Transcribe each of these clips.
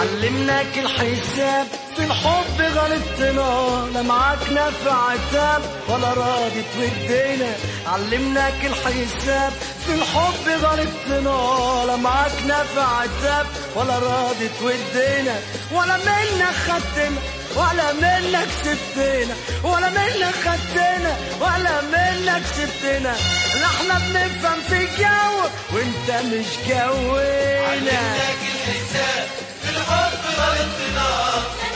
علمناك الحساب في الحب غلطنا لا معاك نافع عتاب ولا راضي تودينا علمناك الحساب في الحب غلطنا لا معاك نافع عتاب ولا راضي تودينا ولا منك خدتنا ولا منك سبتنا ولا منك خدتنا ولا منك سبتنا لا احنا بنفهم في جو وانت مش جونا علمناك الحساب في الحب غلطنا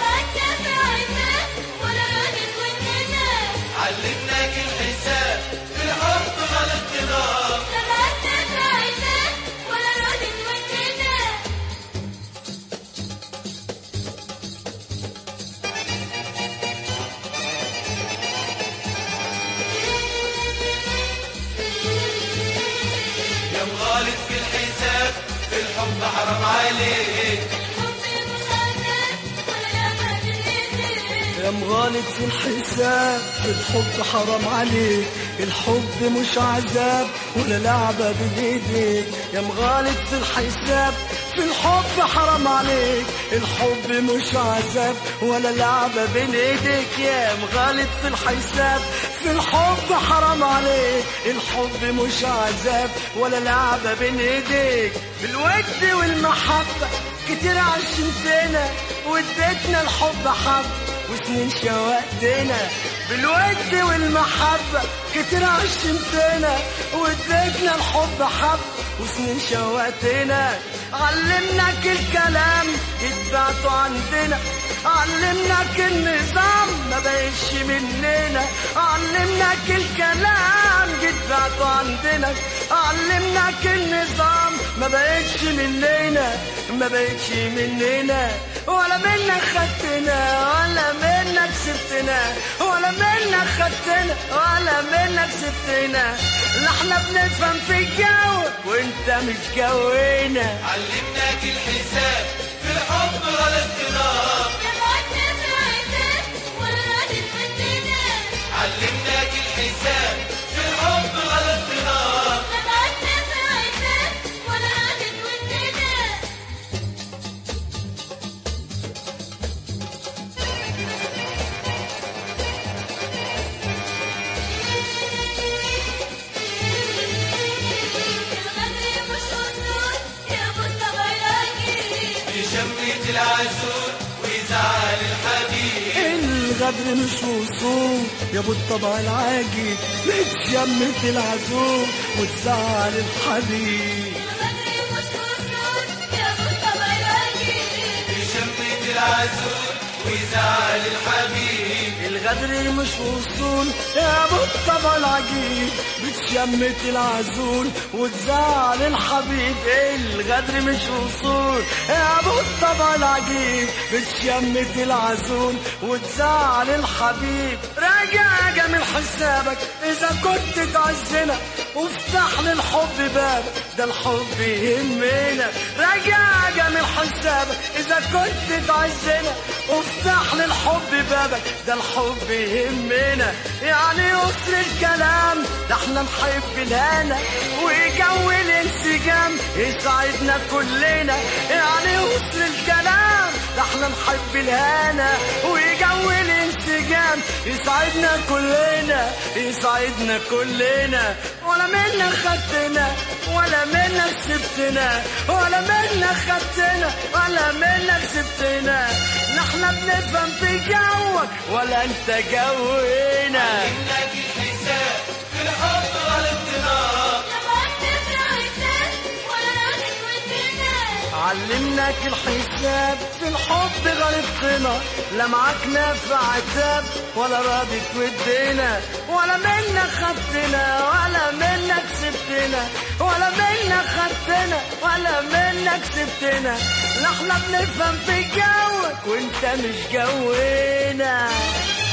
علمناك الحساب في الحب غلطنا يا مغالط في الحساب في الحب حرام عليك يا مغالط في الحساب في الحب حرام عليك الحب مش عذاب ولا لعبة بإيديك يا مغالط في الحساب في الحب حرام عليك الحب مش عذاب ولا لعبة بين ايديك يا مغالط في الحساب في الحب حرام عليك الحب مش عذاب ولا لعبة بين ايديك بالود والمحبة كتير عشمتنا واديتنا الحب حب وسنين شوقتنا بالود والمحبة كتير عشمتنا واديتنا الحب حب وسنين شوقتنا علمناك الكلام اتبعته عندنا علمناك النظام ما بقاش مننا علمناك الكلام جيت بعته عندنا علمناك النظام ما بقتش مننا ما بقتش مننا ولا منك خدتنا ولا منك سبتنا ولا منك خدتنا ولا منك سبتنا لا احنا بنفهم في الجو وانت مش جونا علمناك الحساب في الحب غلطنا علمناك الحساب في الحب غلطنا بشمية العسول ويزعل الحبيب الغدر مش وصول يا ابو الطبع العاجي بتشمت العزوم وتزعل الحبيب بشمية العسول ويزعل الحبيب الغدر مش وصول يا ابو الطبع العجيب بتشمت العزول وتزعل الحبيب الغدر مش وصول يا ابو الطبع العجيب بتشمت العزول وتزعل الحبيب راجع جميل حسابك اذا كنت تعزنا وافتح للحب بابك ده الحب يهمنا راجع جميل حسابك اذا كنت تعزنا وافتح للحب بابك ده الحب يهمنا يعني يسر الكلام ده احنا نحب الهنا وجو الانسجام يسعدنا كلنا يعني يسر الكلام ده احنا نحب الهنا وجو الانسجام يسعدنا كلنا يسعدنا كلنا ولا منا خدتنا ولا منا سبتنا ولا منا خدتنا ولا منا سبتنا نحن بنفهم في جوك ولا انت جونا علمناك الحساب في الحب غلطنا علمناك الحساب في الحب غلطنا لا معاك نافع عتاب ولا راضي تودينا ولا منك خدتنا ولا منك سبتنا ولا منك خدتنا ولا منك سبتنا لا احنا بنفهم في جوك وانت مش جونا